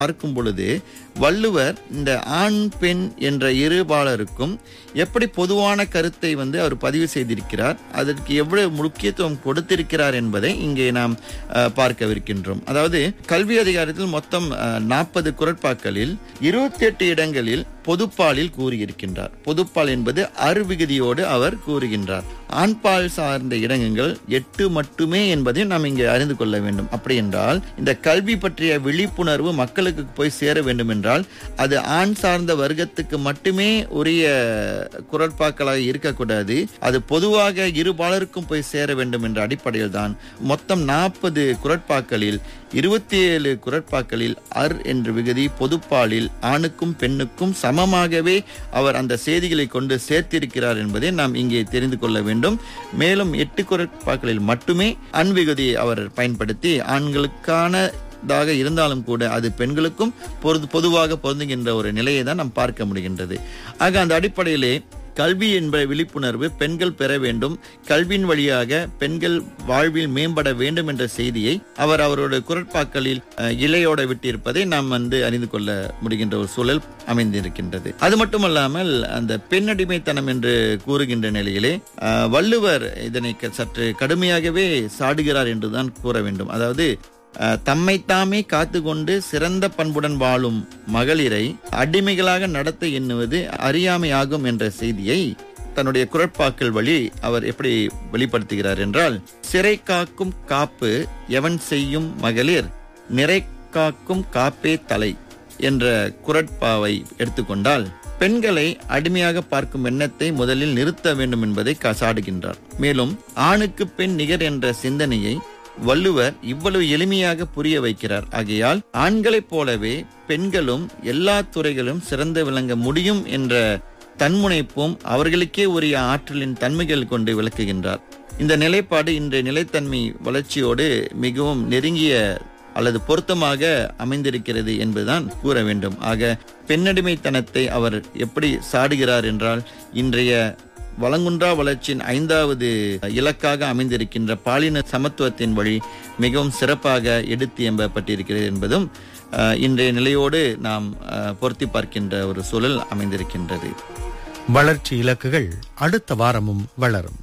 பார்க்கும் பொழுது வள்ளுவர் இந்த ஆண் பெண் என்ற இருபாலருக்கும் எப்படி பொதுவான கருத்தை வந்து அவர் பதிவு செய்திருக்கிறார் அதற்கு எவ்வளவு முக்கியத்துவம் கொடுத்திருக்கிறார் என்பதை இங்கே நாம் அஹ், பார்க்கவிருக்கின்றோம் அதாவது கல்வி அதிகாரத்தில் மொத்தம் நாற்பது குரட்பாக்களில் இருபத்தி எட்டு இடங்களில் பொதுப்பாலில் கூறியிருக்கின்றார் பொதுப்பால் என்பது அருவிகுதியோடு அவர் கூறுகின்றார் ஆண்பால் சார்ந்த இடங்கள் எட்டு மட்டுமே என்பதை நாம் இங்கே அறிந்து கொள்ள வேண்டும் அப்படி என்றால் இந்த கல்வி பற்றிய விழிப்புணர்வு மக்களுக்கு போய் சேர வேண்டும் என்றால் அது ஆண் சார்ந்த வர்க்கத்துக்கு மட்டுமே உரிய குரட்பாக்களாக இருக்கக்கூடாது அது பொதுவாக இருபாலருக்கும் போய் சேர வேண்டும் என்ற அடிப்படையில் தான் மொத்தம் நாற்பது குரட்பாக்களில் இருபத்தி ஏழு குரட்பாக்களில் அர் என்ற விகுதி பொதுப்பாலில் ஆணுக்கும் பெண்ணுக்கும் சமமாகவே அவர் அந்த செய்திகளை கொண்டு சேர்த்திருக்கிறார் என்பதை நாம் இங்கே தெரிந்து கொள்ள வேண்டும் மேலும் எட்டு குரட்பாக்களில் மட்டுமே அன் விகுதியை அவர் பயன்படுத்தி ஆண்களுக்கான தாக இருந்தாலும் கூட அது பெண்களுக்கும் பொது பொதுவாக பொருந்துகின்ற ஒரு நிலையை தான் நாம் பார்க்க முடிகின்றது ஆக அந்த அடிப்படையிலே கல்வி என்ற விழிப்புணர்வு பெண்கள் பெற வேண்டும் கல்வியின் வழியாக பெண்கள் வாழ்வில் மேம்பட வேண்டும் என்ற செய்தியை அவர் அவருடைய குரட்பாக்களில் அஹ், இலையோட விட்டிருப்பதை நாம் வந்து அறிந்து கொள்ள முடிகின்ற ஒரு சூழல் அமைந்திருக்கின்றது அது மட்டுமல்லாமல் அந்த பெண்ணடிமைத்தனம் என்று கூறுகின்ற நிலையிலே அஹ், வள்ளுவர் இதனை க- சற்று கடுமையாகவே சாடுகிறார் என்றுதான் கூற வேண்டும் அதாவது அஹ், தம்மைத்தாமே காத்துக்கொண்டு சிறந்த பண்புடன் வாழும் மகளிரை அடிமைகளாக நடத்த எண்ணுவது அறியாமையாகும் என்ற செய்தியை தன்னுடைய குரட்பாக்கள் வழி அவர் எப்படி வெளிப்படுத்துகிறார் என்றால் சிறை காக்கும் காப்பு எவன் செய்யும் மகளிர் நிறை காக்கும் காப்பே தலை என்ற குரட்பாவை எடுத்துக்கொண்டால் பெண்களை அடிமையாக பார்க்கும் எண்ணத்தை முதலில் நிறுத்த வேண்டும் என்பதை க- சாடுகின்றார் மேலும் ஆணுக்கு பெண் நிகர் என்ற சிந்தனையை வள்ளுவர் இவ்வளவு எளிமையாக புரிய வைக்கிறார் ஆகையால் ஆண்களைப் போலவே பெண்களும் எல்லா துறைகளும் சிறந்து விளங்க முடியும் என்ற தன்முனைப்பும் அவர்களுக்கே உரிய ஆற்றலின் தன்மைகள் கொண்டு விளக்குகின்றார் இந்த நிலைப்பாடு இன்றைய நிலைத்தன்மை வளர்ச்சியோடு மிகவும் நெருங்கிய அல்லது பொருத்தமாக அமைந்திருக்கிறது என்பதுதான் கூற வேண்டும் ஆக பெண்ணடிமைத்தனத்தை அவர் எப்படி சாடுகிறார் என்றால் இன்றைய வளங்குன்றா வளர்ச்சியின் ஐந்தாவது இலக்காக அமைந்திருக்கின்ற பாலின சமத்துவத்தின் வழி மிகவும் சிறப்பாக எடுத்து எம்பப்பட்டிருக்கிறது என்பதும் அஹ், இன்றைய நிலையோடு நாம் அஹ், பொருத்தி பார்க்கின்ற ஒரு சூழல் அமைந்திருக்கின்றது வளர்ச்சி இலக்குகள் அடுத்த வாரமும் வளரும்